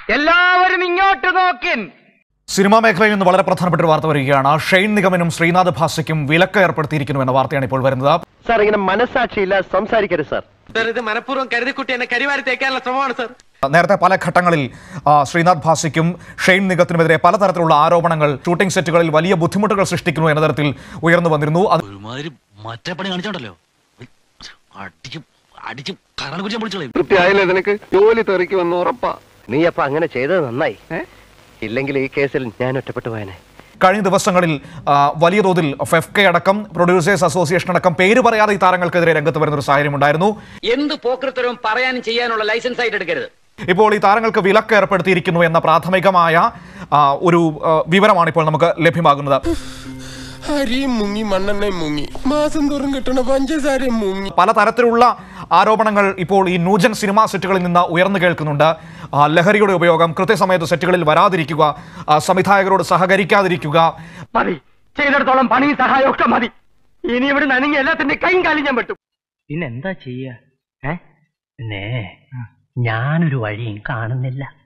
എല്ലാവരും ഇങ്ങോട്ട് നോക്കിൻ സിനിമാ മേഖലയിൽ നിന്ന് വളരെ പ്രധാനപ്പെട്ട ഒരു വാർത്ത വരികയാണ് ഷെയ്ൻ നിഗമനും ശ്രീനാഥ് ഭാസിക്കും വിലക്ക് ഏർപ്പെടുത്തിയിരിക്കുന്നു എന്ന വാർത്തയാണ് ഇപ്പോൾ വരുന്നത് സാർ ഇങ്ങനെ മനസാക്ഷിയില്ല സംസാരിക്കരുത് സാർ സാർ ഇത് മനഃപൂർവ്വം കരുതിക്കുട്ടി എന്നെ കരിവാരി തേക്കാനുള്ള ശ്രമമാണ് സാർ നേരത്തെ പല ഘട്ടങ്ങളിൽ ആ, ശ്രീനാഥ് ഭാസിക്കും ഷെയ്ൻ നിഗത്തിനുമെതിരെ പലതരത്തിലുള്ള ആരോപണങ്ങൾ ഷൂട്ടിംഗ് സെറ്റുകളിൽ വലിയ ബുദ്ധിമുട്ടുകൾ സൃഷ്ടിക്കുന്നു എന്ന തരത്തിൽ ഉയർന്നു വന്നിരുന്നു അത് ഒരുമാതിരി മറ്റേ പണി കാണിച്ചോണ്ടല്ലോ അടിച്ച് അടിച്ച് കരണ കുറിച്ച് പൊളിച്ചോളയും തൃപ്തിയായില്ലേ നിനക്ക് ജോലി തെറിക്കുമെന്ന് ഉറപ്പാ നീ അപ്പൊ അങ്ങനെ ചെയ്തത് നന്നായി ഇല്ലെങ്കിൽ ഈ കേസിൽ ഞാൻ ഒറ്റപ്പെട്ടു പോയനെ കഴിഞ്ഞ ദിവസങ്ങളിൽ ആ, വലിയ തോതിൽ ഫെഫ് കെ അടക്കം പ്രൊഡ്യൂസേഴ്സ് അസോസിയേഷൻ അടക്കം പേര് പറയാതെ ഈ താരങ്ങൾക്കെതിരെ രംഗത്ത് വരുന്ന ഒരു സാഹചര്യം ഉണ്ടായിരുന്നു എന്ത് പോക്കൃത്തരവും പറയാനും ചെയ്യാനുള്ള ലൈസൻസ് ആയിട്ട് എടുക്കരുത് ഇപ്പോൾ ഈ താരങ്ങൾക്ക് വിലക്ക് ഏർപ്പെടുത്തിയിരിക്കുന്നു എന്ന പ്രാഥമികമായ ആ, ഒരു ആ, വിവരമാണ് ഇപ്പോൾ നമുക്ക് ലഭ്യമാകുന്നത് അരിയും മുങ്ങി മണ്ണെണ്ണയും മുങ്ങി മാസം തോറും കിട്ടണ പഞ്ചസാരയും മുങ്ങി പലതരത്തിലുള്ള ആരോപണങ്ങൾ ഇപ്പോൾ ഈ നൂജൻ സിനിമാ സെറ്റുകളിൽ നിന്ന് ഉയർന്നു കേൾക്കുന്നുണ്ട് ആ, ലഹരിയുടെ ഉപയോഗം കൃത്യസമയത്ത് സെറ്റുകളിൽ വരാതിരിക്കുക ആ, സംവിധായകരോട് സഹകരിക്കാതിരിക്കുക മതി ചെയ്തിടത്തോളം പണി സഹായം ഒക്കെ മതി ഇനി ഇവിടെ നനങ്ങി എല്ലാത്തിന്റെ കൈയും കാലും ഞാൻ പറ്റും പിന്നെന്താ ചെയ്യ ഏ പിന്നെ ഞാനൊരു വഴിയും കാണുന്നില്ല